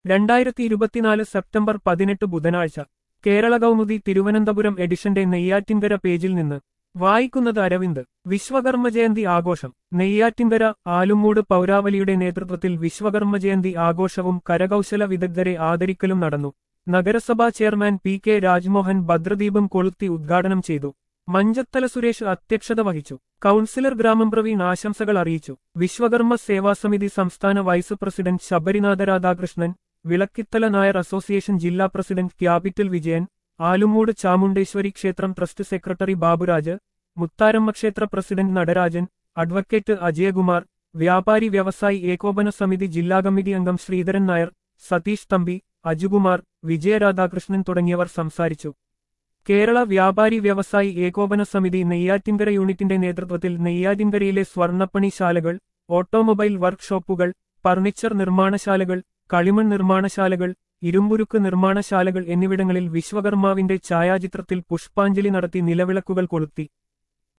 രണ്ടായിരത്തി ഇരുപത്തിനാല് സെപ്റ്റംബർ പതിനെട്ട് ബുധനാഴ്ച കേരള കൗമുദി തിരുവനന്തപുരം എഡിഷന്റെ നെയ്യാറ്റിൻകര പേജിൽ നിന്ന് വായിക്കുന്നത് അരവിന്ദ് വിശ്വകർമ്മ ജയന്തി ആഘോഷം നെയ്യാറ്റിൻകര ആലുമൂട് പൗരാവലിയുടെ നേതൃത്വത്തിൽ വിശ്വകർമ്മ ജയന്തി ആഘോഷവും കരകൗശല വിദഗ്ധരെ ആദരിക്കലും നടന്നു നഗരസഭാ ചെയർമാൻ പി കെ രാജ്മോഹൻ ഭദ്രദീപം കൊളുത്തി ഉദ്ഘാടനം ചെയ്തു മഞ്ചത്തല സുരേഷ് അധ്യക്ഷത വഹിച്ചു കൗൺസിലർ ഗ്രാമം പ്രവീൺ ആശംസകൾ അറിയിച്ചു വിശ്വകർമ്മ സേവാസമിതി സംസ്ഥാന vice president Sabarinatha Radhakrishnan Vilakkithala Nair association ജില്ലാ പ്രസിഡന്റ് ക്യാപിറ്റൽ വിജയൻ ആലുമൂട് ചാമുണ്ടേശ്വരി ക്ഷേത്രം ട്രസ്റ്റ് സെക്രട്ടറി ബാബുരാജ് മുത്താരമ്മ ക്ഷേത്ര പ്രസിഡന്റ് നടരാജൻ അഡ്വക്കേറ്റ് അജയകുമാർ വ്യാപാരി വ്യവസായി ഏകോപന സമിതി ജില്ലാ കമ്മിറ്റി അംഗം ശ്രീധരൻ നായർ സതീഷ് തമ്പി അജുകുമാർ വിജയരാധാകൃഷ്ണൻ തുടങ്ങിയവർ സംസാരിച്ചു കേരള വ്യാപാരി വ്യവസായി ഏകോപന സമിതി നെയ്യാറ്റിൻകര യൂണിറ്റിന്റെ നേതൃത്വത്തിൽ നെയ്യാറ്റിൻകരയിലെ സ്വർണ്ണപ്പണി ശാലകൾ ഓട്ടോമൊബൈൽ വർക്ക്ഷോപ്പുകൾ ഫർണിച്ചർ നിർമ്മാണശാലകൾ കളിമൺ നിർമ്മാണശാലകൾ ഇരുമ്പുരുക്ക് നിർമ്മാണശാലകൾ എന്നിവിടങ്ങളിൽ വിശ്വകർമാവിന്റെ ഛായാചിത്രത്തിൽ പുഷ്പാഞ്ജലി നടത്തി നിലവിളക്കുകൾ കൊളുത്തി